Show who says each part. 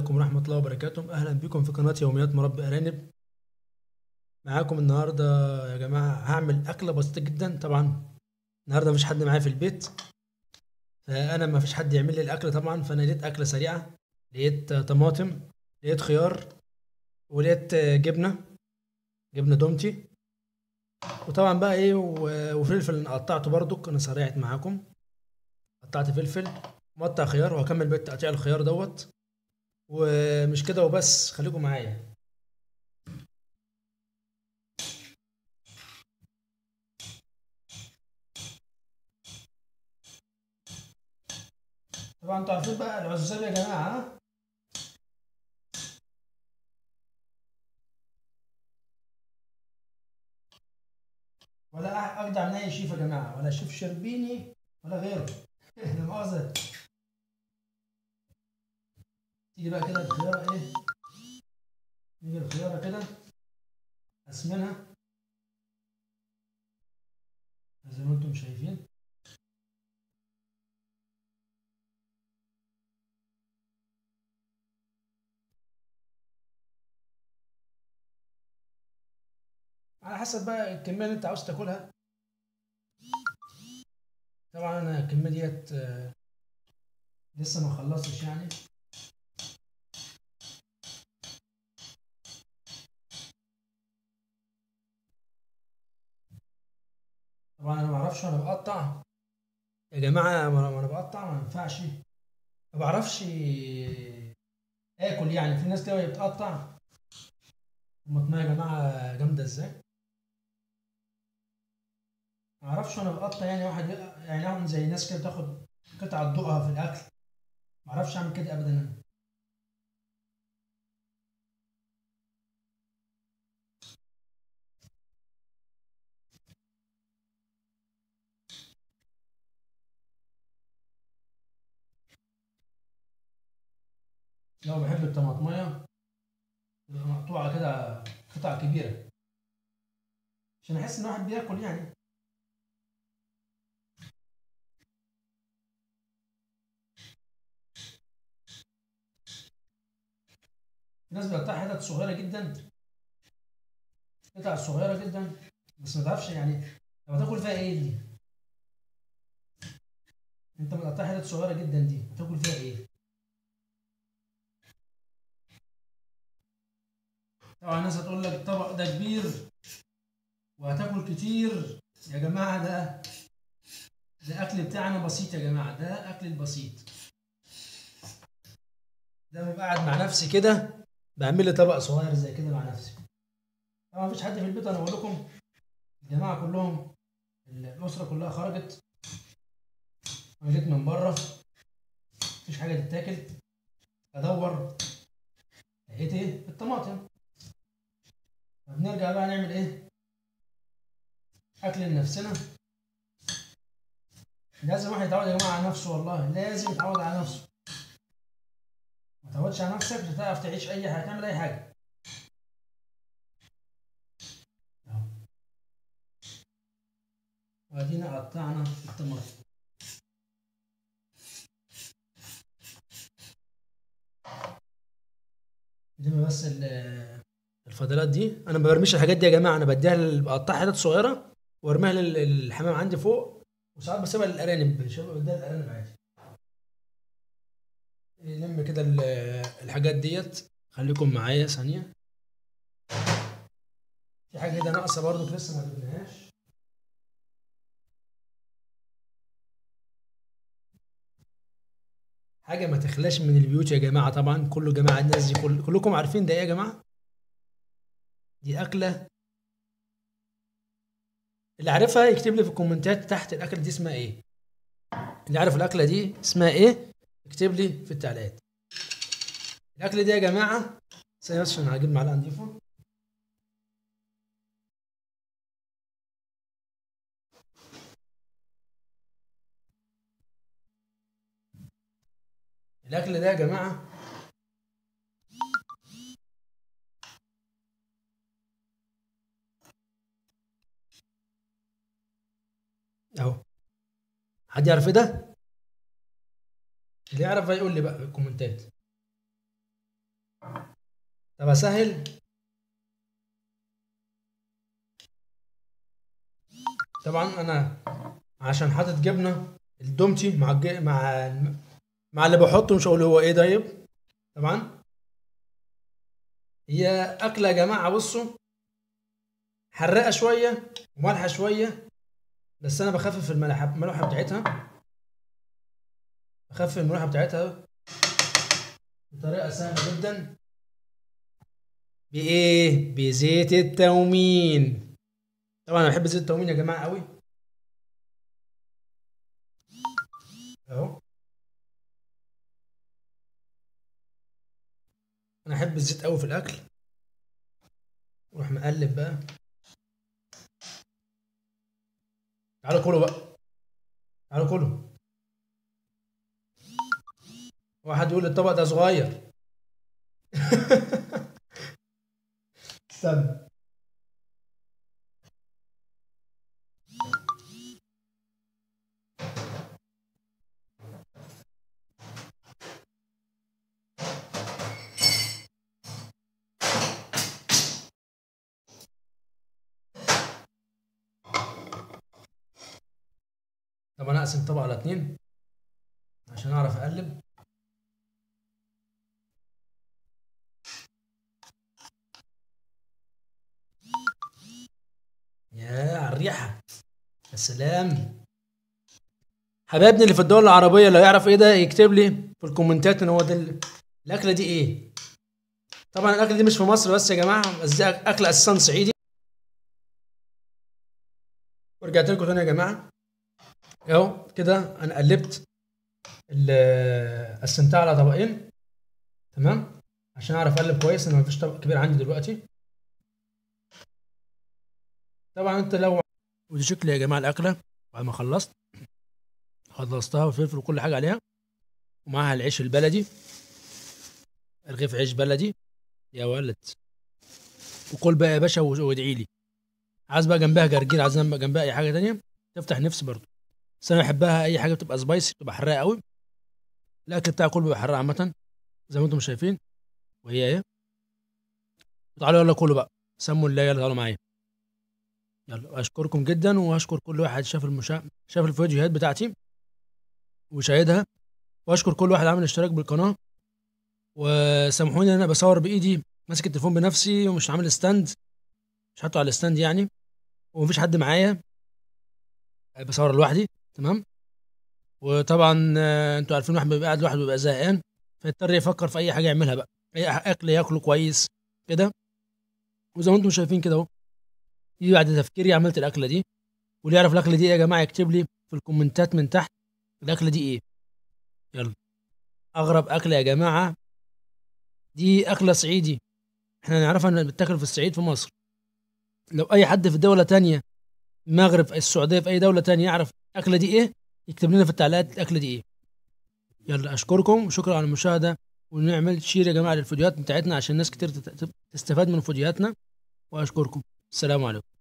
Speaker 1: عليكم ورحمة الله وبركاته أهلا بكم في قناة يوميات مربي أرانب معاكم النهاردة يا جماعة هعمل أكلة بسيطة جدا طبعا النهاردة مفيش حد معايا في البيت فأنا مفيش حد يعمل لي الأكل طبعا فأنا لقيت أكلة سريعة لقيت طماطم لقيت خيار ولقيت جبنة جبنة دومتي وطبعا بقى إيه و- وفلفل قطعته برضو أنا سريعت معاكم قطعت فلفل مقطع خيار وهكمل بقية تقطيع الخيار دوت ومش كده وبس خليكم معايا طبعا انتوا عارفين بقى العزاب يا جماعه ها؟ ولا أح- اجدع من اي شيف يا جماعه ولا شيف شربيني ولا غيره لا مؤاخذه تيجي بقى كده الخياره ايه نيجي الخياره كده اسمنها زي ما انتم شايفين على حسب بقى الكميه اللي انت عاوز تاكلها طبعا انا الكميه ديت آه، لسه ما خلصتش يعني طبعا انا ما اعرفش وانا بقطع يا جماعه وانا وأنا بقطع ما ينفعش ما بعرفش اكل يعني في ناس كده وهي بتقطع الطماطمية يا جماعه جامده ازاي ما اعرفش وانا بقطع يعني واحد يق- يعني اعمل زي ناس كده بتاخد قطعه تدوقها في الاكل ما اعرفش اعمل كده ابدا انا لو بحب الطماطمية تبقى مقطوعة كده قطع كبيرة عشان أحس إن الواحد بياكل يعني في ناس بتقطع حتت صغيرة جدا قطع صغيرة جدا بس ما تعرفش يعني لو هتاكل فيها إيه دي أنت بتقطع حتت صغيرة جدا دي هتاكل فيها إيه طبعا الناس هتقول لك الطبق ده كبير وهتاكل كتير يا جماعة ده ده أكل بتاعنا بسيط يا جماعة ده أكل البسيط ده ببقى قاعد مع نفسي كده بعمل لي طبق صغير زي كده مع نفسي طبعا مفيش حد في البيت أنا بقول لكم الجماعة كلهم الأسرة كلها خرجت أنا جيت من بره مفيش حاجة تتاكل أدور لقيت إيه الطماطم فبنرجع بقى نعمل ايه اكل لنفسنا لازم واحد يتعود يا جماعه على نفسه والله لازم يتعود على نفسه ما تعودش على نفسك مش هتعرف تعيش اي حاجه تعمل اي حاجه أهو. وادينا قطعنا الطماطم دي بس ال- الفضلات دي انا ما برميش الحاجات دي يا جماعه انا بديها لل- بقطعها حتت صغيره وارميها لل- للحمام عندي فوق وساعات بسيبها للارانب بسيبها بديها للارانب عادي نلم كده ال- الحاجات ديت خليكم معايا ثانيه في حاجه كده ناقصه برضو لسه ما جبناهاش حاجه ما تخلاش من البيوت يا جماعه طبعا كله جماعه الناس دي كل كلكم عارفين ده ايه يا جماعه دي أكلة اللي عارفها يكتب لي في الكومنتات تحت الأكلة دي اسمها إيه اللي عارف الأكلة دي اسمها إيه يكتب لي في التعليقات الأكلة دي يا جماعة ثانية بس عشان هجيب معلقة نضيفة الأكل ده يا جماعة اهو حد يعرف ايه ده اللي يعرف بقى يقول لي بقى في الكومنتات طب اسهل طبعا انا عشان حاطط جبنه الدومتي مع الج... مع الم- مع اللي بحطه مش هقول هو ايه طيب طبعا هي اكله يا جماعه بصوا حراقه شويه ومالحه شويه بس انا بخفف الملح الملوحه بتاعتها بخفف الملوحه بتاعتها بطريقه سهله جدا بايه بزيت التومين طبعا انا بحب زيت التومين يا جماعه قوي اهو انا احب الزيت قوي في الاكل اروح مقلب بقى تعالوا كلوا بقى تعالوا كلوا واحد يقول الطبق ده صغير استنى طب انا اقسم الطبق على اتنين عشان اعرف اقلب يا على الريحه يا سلام حبايبنا اللي في الدول العربيه لو يعرف ايه ده يكتب لي في الكومنتات ان هو ده ال- الاكله دي ايه طبعا الاكله دي مش في مصر بس يا جماعه بس دي اكله اساسا صعيدي ورجعت لكم تاني يا جماعه اهو كده انا قلبت ال- قسمتها على طبقين تمام عشان اعرف اقلب كويس ان مفيش طبق كبير عندي دلوقتي طبعا انت لو ودي شكل يا جماعه الاكله بعد ما خلصت خلصتها وفلفل وكل حاجه عليها ومعاها العيش البلدي رغيف عيش بلدي يا ولد وكل بقى يا باشا وادعي لي عايز بقى جنبها جرجير عايز بقى جنبها اي حاجه تانية تفتح نفسي برضه بس انا بحبها اي حاجه بتبقى سبايسي بتبقى حراقه قوي الاكل بتاعي كله بيبقى حراق عامه زي ما انتم شايفين وهي ايه تعالوا يلا كلوا بقى سموا الله يلا تعالوا معايا يلا اشكركم جدا واشكر كل واحد شاف المشا... شاف الفيديوهات بتاعتي وشاهدها واشكر كل واحد عامل اشتراك بالقناه وسامحوني ان انا بصور بايدي ماسك التليفون بنفسي ومش عامل ستاند مش حاطه على الستاند يعني ومفيش حد معايا بصور لوحدي تمام وطبعا آه، انتوا عارفين الواحد بيبقى قاعد لوحده بيبقى زهقان فيضطر يفكر في اي حاجه يعملها بقى اي اكل ياكله كويس كده وزي ما انتم شايفين كده اهو يجي بعد تفكيري عملت الاكله دي واللي يعرف الاكله دي ايه يا جماعه يكتب لي في الكومنتات من تحت الاكله دي ايه يلا اغرب اكله يا جماعه دي اكله صعيدي احنا نعرفها انها بتاكل في الصعيد في مصر لو اي حد في دوله تانية المغرب في السعوديه في اي دوله تانية يعرف الاكله دي ايه يكتب لنا في التعليقات الاكله دي ايه يلا اشكركم وشكرا على المشاهده ونعمل شير يا جماعه للفيديوهات بتاعتنا عشان ناس كتير تت- تستفاد من فيديوهاتنا واشكركم السلام عليكم